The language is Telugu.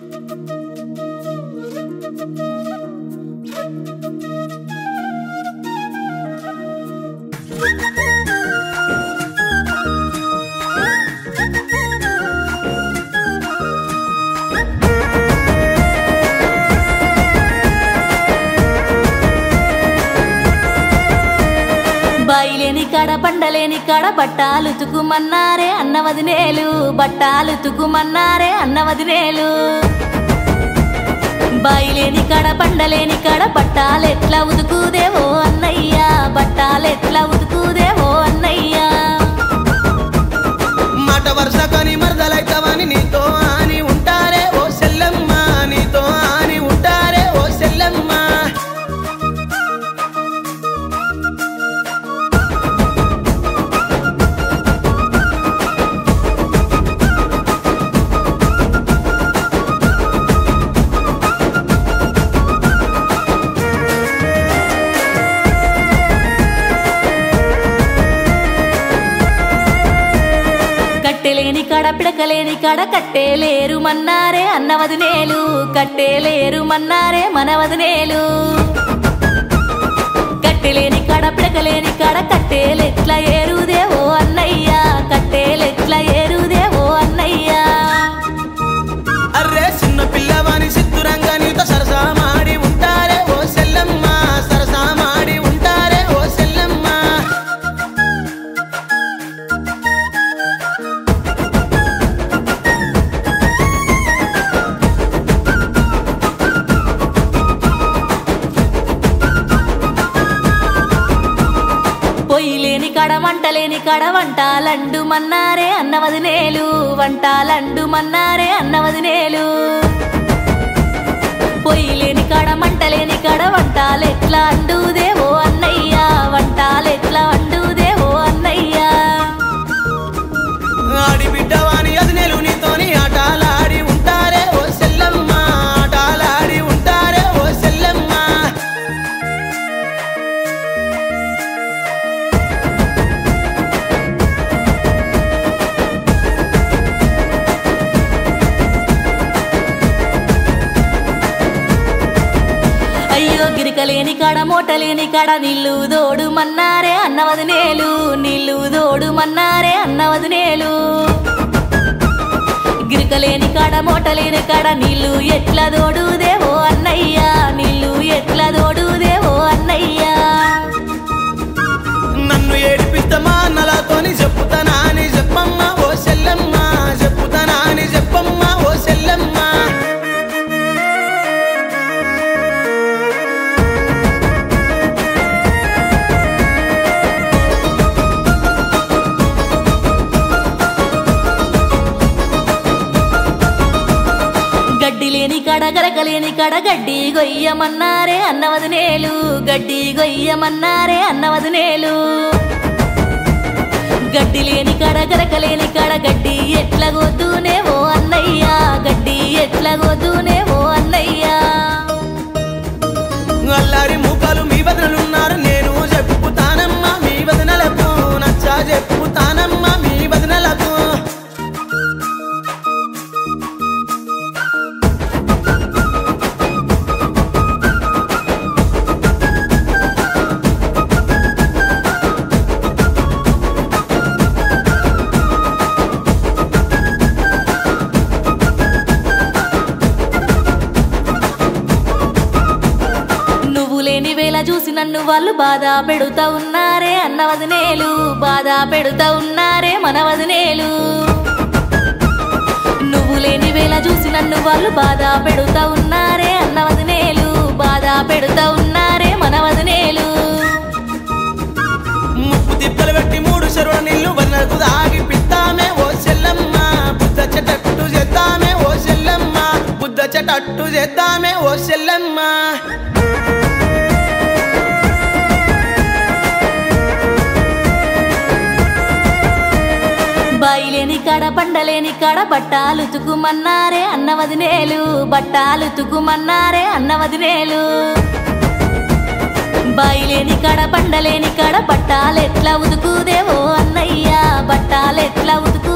బాయిలేని కాడ పండలేని కాడ బట్టాలు తుకుమన్నారే అన్నవదినేలు బట్టాలు తుకుమన్నారే అన్నవదినేలు బాయిలేని కాడ పండలేని కాడ బట్టాలు ఎట్లా ఉతుకుదేవో అన్నయ్యా బట్టాలు ఎట్లా ఉతుకుదేవో అన్నయ్యా మాట వరుస కొని మరదలైతవని నీతో అని ఉంటారే ఓ సెల్లమ్మ నీతో అని ఉంటారే ఓ సెల్లమ్మ కట్టెలేని కాడ పిడకలేని కాడ కట్టేలేరు మన్నారే అన్నవదినేలు కట్టేలేరు మన్నారే మనవదినేలు కట్టెలేని కాడ పిడకలేని కాడ కట్టేలెట్లా ఏరుదేవో అన్నయ్యా కట్టేలెట్లా ఏరుదేవో అన్నయ్యా అర్రే చిన్న పిల్లవాని సిద్ధురంగా నీతో సరసా మాడి ఉంటారే ఓ సెల్లమ్మ సరసా మాడి ఉంటారే ఓ సెల్లమ్మ పొయ్యిలేని కాడ వంటలేని కాడ వంటాలండు మన్నారే అన్నవదినేలు వంటాలండు మన్నారే అన్నవదినేలు పొయ్యిలేని కాడ మంటలేని కాడ వంటాలెట్లా అండుదేవో అన్నయ్యా వంటాలెట్లా వండుదేవో అన్నయ్యా ఆడి బిడ్డవాని అదినేలు నీతోని ఆటలాడి ఉంటారే ఓ సెల్లమ్మ ఆటలాడి ఉంటారే ఓ సెల్లమ్మ అయ్యో గిరికలేని కాడ మోటలేని కాడ నీళ్ళు దోడు మన్నారే అన్నవదినేలు నీళ్ళు దోడు మన్నారే అన్నవదినేలు గిరికలేని కాడ మోటలేని కాడ నీళ్ళు ఎట్లా దోడుదేవో అన్నయ్యా నీళ్ళు ఎట్లా దోడుదేవో అన్నయ్యా నన్ను ఏడిపిస్తమా నలతోని చెప్పుతానా అని చెప్పమ్మ ఓ సెల్లమ్మ చెప్పుతానా అని చెప్పమ్మ ఓ సెల్లమ్మ గడ్డి లేని కాడ గరకలేని కాడ గడ్డి గొయ్యమన్నారే అన్నవదినేలు గడ్డి గొయ్యమన్నారే అన్నవదినేలు గడ్డి లేని కాడ గరకలేని కాడ గడ్డి ఎట్లా గొద్దునే ఓ అన్నయ్యా గడ్డి ఎట్లా గొద్దునే ఓ అన్నయ్యా అల్లారి మూకలు మీ వదనలున్నారు నేను చెప్పుతానమ్మా మీ వదనలకు నచ్చా చెప్పుతానమ్మా మీ వదనలకు నువ్వు లేని వేళ చూసి నన్ను వాళ్ళు బాధ పెడుతా ఉన్నారే అన్నవదినేలు బాధ పెడుతా ఉన్నారే మనవదినేలు నువ్వు లేని వేళ చూసి నన్ను వాళ్ళు బాధ పెడుతా ఉన్నారే అన్నవదినేలు బాధ పెడుతా ఉన్నారే మనవదినేలు ముప్పు తిప్పలు పెట్టి మూడు చెరువుల నీళ్లు వనకు దాగి పిత్తామే ఓ చెల్లమ్మ బుద్ధ చెట్టట్టు చేద్దామే ఓ చెల్లమ్మ బుద్ధ చెట్టట్టు చేద్దామే ఓ చెల్లమ్మ బాయిలేని కాడ పండలేని కాడ బట్టాలు తుకుమన్నారే అన్నవదినేలు బట్టాలు తుకుమన్నారే అన్నవదినేలు బాయిలేని కాడ పండలేని కాడ బట్టాలెట్లా ఉతుకుదేవో అన్నయ్యా బట్టాలెట్లా ఉతుకు